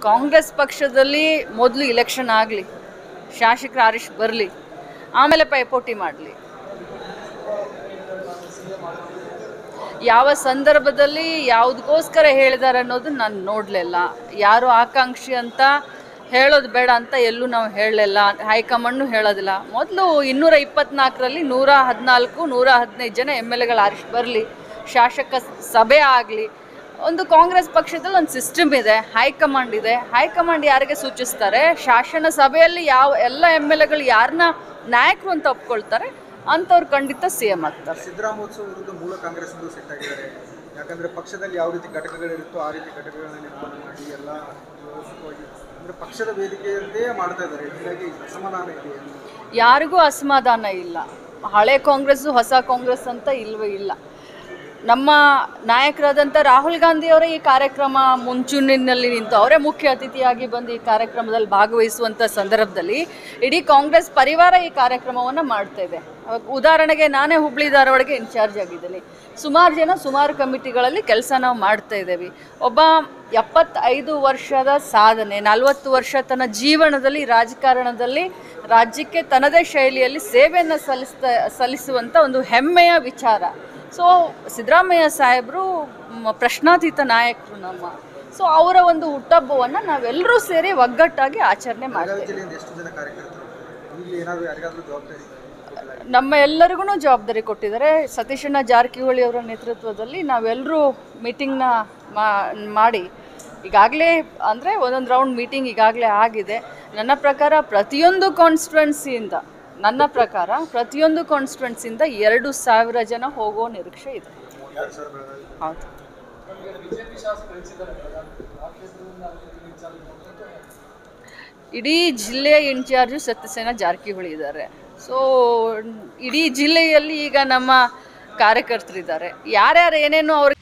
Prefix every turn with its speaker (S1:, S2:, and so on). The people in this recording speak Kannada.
S1: ಕಾಂಗ್ರೆಸ್ ಪಕ್ಷದಲ್ಲಿ ಮೊದಲು ಇಲೆಕ್ಷನ್ ಆಗಲಿ ಶಾಸಕರ ಆರಿಷ್ ಬರಲಿ ಆಮೇಲೆ ಪೈಪೋಟಿ ಮಾಡಲಿ ಯಾವ ಸಂದರ್ಭದಲ್ಲಿ ಯಾವುದಕ್ಕೋಸ್ಕರ ಹೇಳಿದ್ದಾರೆ ಅನ್ನೋದು ನಾನು ನೋಡಲಿಲ್ಲ ಯಾರು ಆಕಾಂಕ್ಷಿ ಅಂತ ಹೇಳೋದು ಬೇಡ ಅಂತ ಎಲ್ಲೂ ನಾವು ಹೇಳಲಿಲ್ಲ ಹೈಕಮಾಂಡ್ನು ಹೇಳೋದಿಲ್ಲ ಮೊದಲು ಇನ್ನೂರ ಇಪ್ಪತ್ನಾಲ್ಕರಲ್ಲಿ ನೂರ ಹದಿನಾಲ್ಕು ನೂರ ಹದಿನೈದು ಜನ ಎಮ್ ಎಲ್ ಎಗಳು ಆರಿಷ್ ಬರಲಿ ಶಾಸಕ ಸಭೆ ಆಗಲಿ ಒಂದು ಕಾಂಗ್ರೆಸ್ ಪಕ್ಷದಲ್ಲಿ ಒಂದು ಸಿಸ್ಟಮ್ ಇದೆ ಹೈಕಮಾಂಡ್ ಇದೆ ಹೈಕಮಾಂಡ್ ಯಾರಿಗೆ ಸೂಚಿಸ್ತಾರೆ ಶಾಸನ ಸಭೆಯಲ್ಲಿ ಯಾವ ಎಲ್ಲ ಎಮ್ ಎಲ್ ಎಗಳು ಯಾರನ್ನ ನಾಯಕರು ಅಂತ ಒಪ್ಕೊಳ್ತಾರೆ ಅಂಥವ್ರು ಖಂಡಿತ ಸಿ ಎಮ್ ಆಗ್ತಾರೆ
S2: ಸಿದ್ದರಾಮೋತ್ಸವ ವಿರುದ್ಧ ಮೂಲ ಕಾಂಗ್ರೆಸ್ ಸೆಟ್ ಆಗಿದ್ದಾರೆ ಯಾಕಂದ್ರೆ ಪಕ್ಷದಲ್ಲಿ ಯಾವ ರೀತಿ ಘಟಕಗಳಿರುತ್ತೋ ಆ ರೀತಿ ಘಟಕಗಳನ್ನ ನಿರ್ಮಾಣ ಮಾಡಿ ಎಲ್ಲ ವ್ಯವಸ್ಥಿತವಾಗಿ ಅಂದ್ರೆ ಪಕ್ಷದ ವೇದಿಕೆಯಂತೆಯೇ ಮಾಡ್ತಾ ಇದ್ದಾರೆ ಹೀಗಾಗಿ ಅಸಮಾಧಾನ ಇದೆ
S1: ಯಾರಿಗೂ ಅಸಮಾಧಾನ ಇಲ್ಲ ಹಳೆ ಕಾಂಗ್ರೆಸ್ಸು ಹೊಸ ಕಾಂಗ್ರೆಸ್ ಅಂತ ಇಲ್ವೇ ಇಲ್ಲ ನಮ್ಮ ನಾಯಕರಾದಂಥ ರಾಹುಲ್ ಗಾಂಧಿಯವರೇ ಈ ಕಾರ್ಯಕ್ರಮ ಮುಂಚೂಣಿನಲ್ಲಿ ನಿಂತು ಅವರೇ ಮುಖ್ಯ ಅತಿಥಿಯಾಗಿ ಬಂದು ಈ ಕಾರ್ಯಕ್ರಮದಲ್ಲಿ ಭಾಗವಹಿಸುವಂಥ ಸಂದರ್ಭದಲ್ಲಿ ಇಡೀ ಕಾಂಗ್ರೆಸ್ ಪರಿವಾರ ಈ ಕಾರ್ಯಕ್ರಮವನ್ನು ಮಾಡ್ತಾ ಇದೆ ಅವಾಗ ಉದಾಹರಣೆಗೆ ನಾನೇ ಹುಬ್ಳಿ ಧಾರವಾಡಗೆ ಇನ್ಚಾರ್ಜ್ ಆಗಿದ್ದೀನಿ ಸುಮಾರು ಜನ ಸುಮಾರು ಕಮಿಟಿಗಳಲ್ಲಿ ಕೆಲಸ ನಾವು ಮಾಡ್ತಾ ಇದ್ದೇವೆ ಒಬ್ಬ ಎಪ್ಪತ್ತೈದು ವರ್ಷದ ಸಾಧನೆ ನಲವತ್ತು ವರ್ಷ ತನ್ನ ಜೀವನದಲ್ಲಿ ರಾಜಕಾರಣದಲ್ಲಿ ರಾಜ್ಯಕ್ಕೆ ತನ್ನದೇ ಶೈಲಿಯಲ್ಲಿ ಸೇವೆಯನ್ನು ಸಲ್ಲಿಸ್ತಾ ಸಲ್ಲಿಸುವಂಥ ಒಂದು ಹೆಮ್ಮೆಯ ವಿಚಾರ ಸೊ ಸಿದ್ದರಾಮಯ್ಯ ಸಾಹೇಬರು ಮ- ಪ್ರಶ್ನಾತೀತ ನಾಯಕರು ನಮ್ಮ ಸೊ ಅವರ ಒಂದು ಹುಟ್ಟಹಬ್ಬವನ್ನು ನಾವೆಲ್ಲರೂ ಸೇರಿ ಒಗ್ಗಟ್ಟಾಗಿ ಆಚರಣೆ ಮಾಡ್ತೇವೆ
S2: ಬೆಳಗಾವಿ ಜಿಲ್ಲೆಯಿಂದ ಎಷ್ಟು ಜನ ಕಾರ್ಯಕರ್ತರು ಇಲ್ಲಿ ಏನಾದರೂ ಯಾರಿಗಾದ್ರೂ ಜವಾಬ್ದಾರಿ ಕೊಡಲಾಗಿದೆ?
S1: ನಮ್ಮ ಎಲ್ಲರಿಗೂ ಜವಾಬ್ದಾರಿ ಕೊಟ್ಟಿದ್ದಾರೆ ಸತೀಶಣ್ಣ ಜಾರಕಿಹೊಳಿ ಅವರ ನೇತೃತ್ವದಲ್ಲಿ ನಾವೆಲ್ಲರೂ ಮೀಟಿಂಗ್ನ ಮಾಡಿ ಈಗಾಗಲೇ ಅಂದರೆ ಒಂದೊಂದು ರೌಂಡ್ ಮೀಟಿಂಗ್ ಈಗಾಗಲೇ ಆಗಿದೆ ನನ್ನ ಪ್ರಕಾರ ಪ್ರತಿಯೊಂದು ಕಾನ್ಸ್ಟಿಟ್ಯುವೆನ್ಸಿಯಿಂದ ನನ್ನ ಪ್ರಕಾರ ಪ್ರತಿಯೊಂದು ಕಾನ್ಸ್ಟಿಟ್ಯುವೆನ್ಸಿಯಿಂದ ಎರಡು ಸಾವಿರ ಜನ ಹೋಗೋ ನಿರೀಕ್ಷೆ ಇದೆ
S2: ಯಾರು ಸರ್ ಬೆಳಗಾವಿ
S1: ಹೌದು ಇಡೀ ಜಿಲ್ಲೆಯ ಇನ್ಚಾರ್ಜು ಸತ್ಯಸೇನ ಜಾರಕಿಹೊಳಿ ಇದ್ದಾರೆ ಸೊ ಇಡೀ ಜಿಲ್ಲೆಯಲ್ಲಿ ಈಗ ನಮ್ಮ ಕಾರ್ಯಕರ್ತರಿದ್ದಾರೆ ಯಾರ್ಯಾರು ಏನೇನು ಅವ್ರಿಗೆ